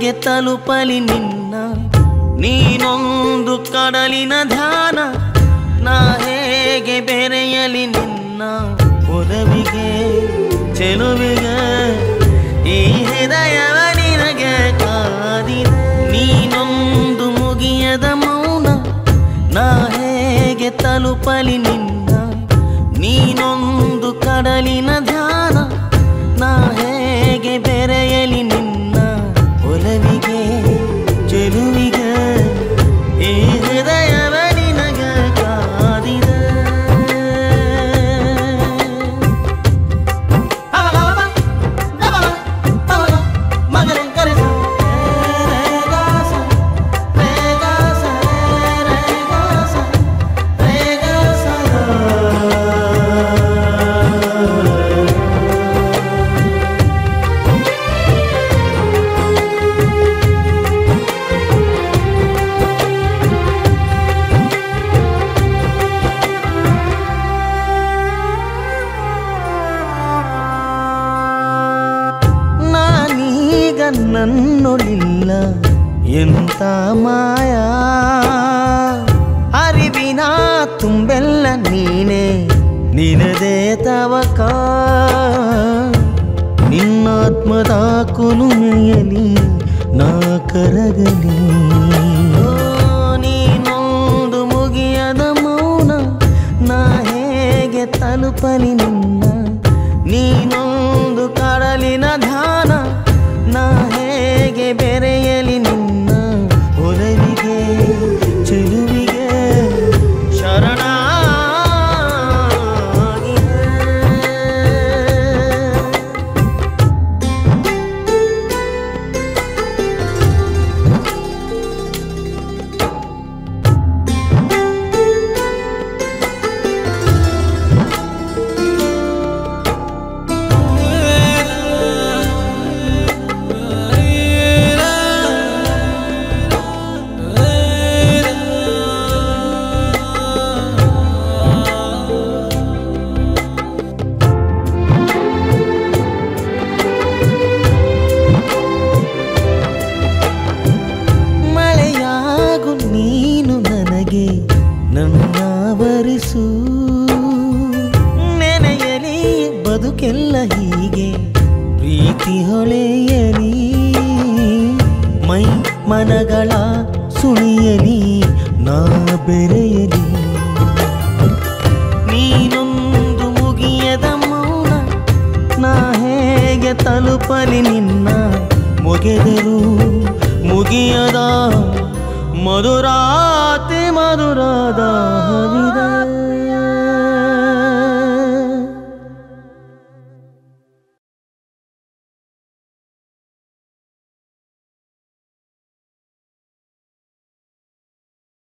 ಹೇಗೆ ತಲುಪಲಿ ನಿನ್ನ ನೀನೊಂದು ಕಡಲಿನ ಧ್ಯಾನ ನಾ ಹೇಗೆ ಬೆರೆಯಲಿ ನಿನ್ನ ಒಲವಿಗೆ ಚೆಲುವಿಗೆ ಈ ಹೃದಯವ ನಿನಗೆ ಕಾದಿದೆ ನೀನೊಂದು ಮುಗಿಯದ ಮೌನ ನಾ ಹೇಗೆ ತಲುಪಲಿ ನಿನ್ನ ನೀನೊಂದು ಕಡಲಿನ ಧ್ಯಾನ ನಾ ಹೇಗೆ ಬೆರೆಯಲಿ ನಿನ್ನ ಒಲವಿಗೆ ಚೆಲುವಿಗೆ ಈ ಹೃದಯವ ನಿನಗ ಕಾದಿದೆ ಮಗನೇ ಕರೆಸ ರೇಗಾಸ ರೇಗಾಸ ರೇಗಾಸ ರೇಗಾಸ ನಾನೀಗ ನನ್ನೊಳಿಲ್ಲ ಎಂತ ಮಾಯ ಅರಿವಿನ ತುಂಬೆಲ್ಲ ನೀನೆ ನಿನದೇ ತವಕ ನಿನ್ನಾತ್ಮದ ಕುಲುಮೆಯಲಿ ನಾ ಕರಗಲಿ ಓ, ನೀನೊಂದು ಮುಗಿಯದ ಮೌನ ನಾ ಹೇಗೆ ತಲುಪಲಿ ನಿನ್ನ ನೀನೊಂದು ಕಡಲಿನ ಧ್ಯಾನ ನಾ ಹೇಗೆ ಬೆರೆಯಲಿ ನಿನ್ನ ಒಲವಿಗೆ ಚೆಲುವಿಗೆ ಶರಣ ಮಳೆಯಾಗು ನೀನು ನನಗೆ ನನ್ನಾವರಿಸು ನೆನೆಯಲಿ ಬದುಕೆಲ್ಲ ಹೀಗೆ ಪ್ರೀತಿ ಹೊಳೆಯಲಿ ಮೈ ಮನಗಳ ಸುಳಿಯಲಿ ನಾ ಬೆರೆಯಲಿ ನೀನೊಂದು ಮುಗಿಯದ ಮೌನ ನಾ ಹೇಗೆ ತಲುಪಲಿ ನಿನ್ನ ಮುಗಿದರು ಮುಗಿಯದ ಮಧುರಾತಿ ಮಧುರದ